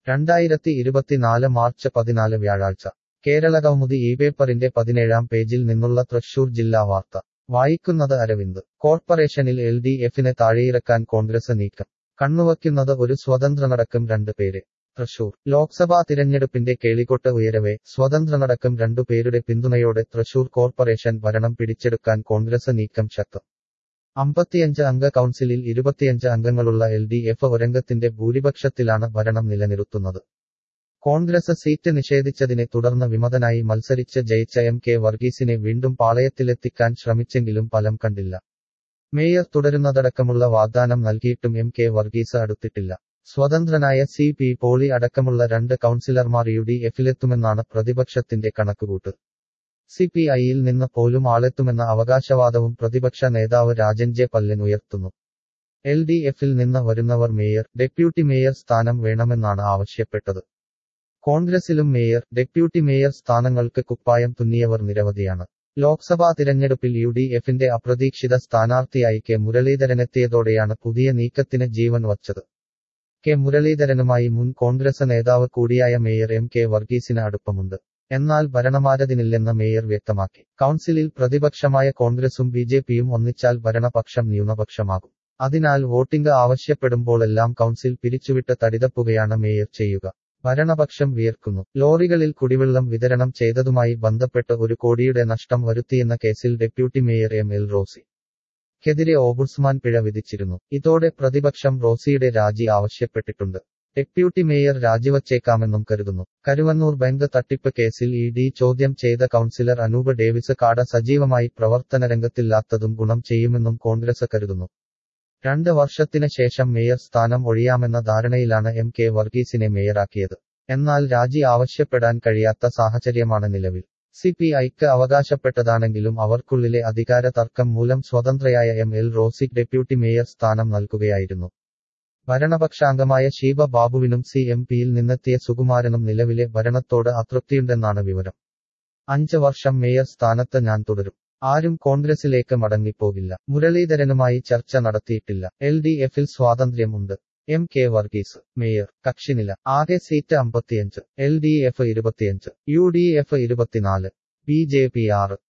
രണ്ടായിരത്തി ഇരുപത്തിനാല് മാർച്ച് പതിനാല് വ്യാഴാഴ്ച കേരളകൗമുദി ഈ പേപ്പറിന്റെ പതിനേഴാം പേജിൽ നിന്നുള്ള തൃശൂർ ജില്ലാ വാർത്ത വായിക്കുന്നത് അരവിന്ദ് കോർപ്പറേഷനിൽ എൽ ഡി എഫിനെ താഴെയിറക്കാൻ കോൺഗ്രസ് നീക്കം കണ്ണുവയ്ക്കുന്നത് ഒരു സ്വതന്ത്രനടക്കം രണ്ട് പേര് തൃശൂർ ലോക്സഭാ തിരഞ്ഞെടുപ്പിന്റെ കേളികൊട്ട് ഉയരവെ സ്വതന്ത്രനടക്കം രണ്ടു പേരുടെ പിന്തുണയോടെ തൃശൂർ കോർപ്പറേഷൻ ഭരണം പിടിച്ചെടുക്കാൻ കോൺഗ്രസ് നീക്കം ശക്തം അമ്പത്തിയഞ്ച് അംഗ കൗൺസിലിൽ ഇരുപത്തിയഞ്ച് അംഗങ്ങളുള്ള എൽ ഡി എഫ് ഒരംഗത്തിന്റെ ഭൂരിപക്ഷത്തിലാണ് ഭരണം നിലനിർത്തുന്നത് കോൺഗ്രസ് സീറ്റ് നിഷേധിച്ചതിനെ തുടർന്ന് വിമതനായി മത്സരിച്ച് ജയിച്ച എം കെ വർഗീസിനെ വീണ്ടും പാളയത്തിലെത്തിക്കാൻ ശ്രമിച്ചെങ്കിലും ഫലം കണ്ടില്ല മേയർ തുടരുന്നതടക്കമുള്ള വാഗ്ദാനം നൽകിയിട്ടും എം കെ വർഗീസ് അടുത്തിട്ടില്ല സ്വതന്ത്രനായ സി പി പോളി അടക്കമുള്ള രണ്ട് കൗൺസിലർമാർ യു ഡി എഫിലെത്തുമെന്നാണ് പ്രതിപക്ഷത്തിന്റെ കണക്കുകൂട്ട് സി പി ഐയിൽ നിന്ന് പോലും ആളെത്തുമെന്ന അവകാശവാദവും പ്രതിപക്ഷ നേതാവ് രാജൻ ജെ പല്ലൻ ഉയർത്തുന്നു എൽ ഡി എഫിൽ നിന്ന് വരുന്നവർ മേയർ ഡെപ്യൂട്ടി മേയർ സ്ഥാനം വേണമെന്നാണ് ആവശ്യപ്പെട്ടത് കോൺഗ്രസിലും മേയർ ഡെപ്യൂട്ടി മേയർ സ്ഥാനങ്ങൾക്ക് കുപ്പായം തുന്നിയവർ നിരവധിയാണ് ലോക്സഭാ തിരഞ്ഞെടുപ്പിൽ യു ഡി എഫിന്റെ അപ്രതീക്ഷിത സ്ഥാനാർത്ഥിയായി കെ മുരളീധരനെത്തിയതോടെയാണ് പുതിയ നീക്കത്തിന് ജീവൻ വച്ചത് കെ മുരളീധരനുമായി മുൻ കോൺഗ്രസ് നേതാവ് കൂടിയായ മേയർ എം കെ വർഗീസിന് അടുപ്പമുണ്ട് എന്നാൽ ഭരണമാരതിനില്ലെന്ന് മേയർ വ്യക്തമാക്കി കൗൺസിലിൽ പ്രതിപക്ഷമായ കോൺഗ്രസും ബി ജെ പിയും ഒന്നിച്ചാൽ ഭരണപക്ഷം ന്യൂനപക്ഷമാകും അതിനാൽ വോട്ടിംഗ് ആവശ്യപ്പെടുമ്പോഴെല്ലാം കൗൺസിൽ പിരിച്ചുവിട്ട് തടിതപ്പുകയാണ് മേയർ ചെയ്യുക ഭരണപക്ഷം വിയർക്കുന്നു ലോറികളിൽ കുടിവെള്ളം വിതരണം ചെയ്തതുമായി ബന്ധപ്പെട്ട് ഒരു കോടിയുടെ നഷ്ടം വരുത്തിയെന്ന കേസിൽ deputy mayor M L Rosy ക്കെതിരെ ഓബുസ്മാൻ പിഴ വിധിച്ചിരുന്നു ഇതോടെ പ്രതിപക്ഷം റോസിയുടെ രാജി ആവശ്യപ്പെട്ടിട്ടുണ്ട് ഡെപ്യൂട്ടി മേയർ രാജിവച്ചേക്കാമെന്നും കരുതുന്നു കരുവന്നൂർ ബാങ്ക് തട്ടിപ്പ് കേസിൽ ഇ ഡി ചോദ്യം ചെയ്ത കൗൺസിലർ അനൂപ് ഡേവിസ് കാട സജീവമായി പ്രവർത്തനരംഗത്തില്ലാത്തതും ഗുണം ചെയ്യുമെന്നും കോൺഗ്രസ് കരുതുന്നു രണ്ട് വർഷത്തിന് ശേഷം മേയർ സ്ഥാനം ഒഴിയാമെന്ന ധാരണയിലാണ് എം കെ വർഗീസിനെ മേയറാക്കിയത് എന്നാൽ രാജി ആവശ്യപ്പെടാൻ കഴിയാത്ത സാഹചര്യമാണ് നിലവിൽ സി പി ഐക്ക് അവകാശപ്പെട്ടതാണെങ്കിലും അവർക്കുള്ളിലെ അധികാര തർക്കം മൂലം സ്വതന്ത്രയായ എം എൽ റോസിക് ഡെപ്യൂട്ടി മേയർ സ്ഥാനം നൽകുകയായിരുന്നു ഭരണപക്ഷാംഗമായ ഷീബ ബാബുവിനും സി എം പിയിൽ നിന്നെത്തിയ സുകുമാരനും നിലവിലെ ഭരണത്തോട് അതൃപ്തിയുണ്ടെന്നാണ് വിവരം അഞ്ച് വർഷം മേയർ സ്ഥാനത്ത് ഞാൻ തുടരും ആരും കോൺഗ്രസിലേക്ക് മടങ്ങിപ്പോകില്ല മുരളീധരനുമായി ചർച്ച നടത്തിയിട്ടില്ല എൽ ഡി എഫിൽ സ്വാതന്ത്ര്യം ഉണ്ട് എം കെ വർഗീസ് മേയർ കക്ഷിനില ആകെ സീറ്റ് അമ്പത്തിയഞ്ച് എൽ ഡി എഫ് ഇരുപത്തിയഞ്ച് യു ഡി എഫ് ഇരുപത്തിനാല് ബി ജെ പി ആറ്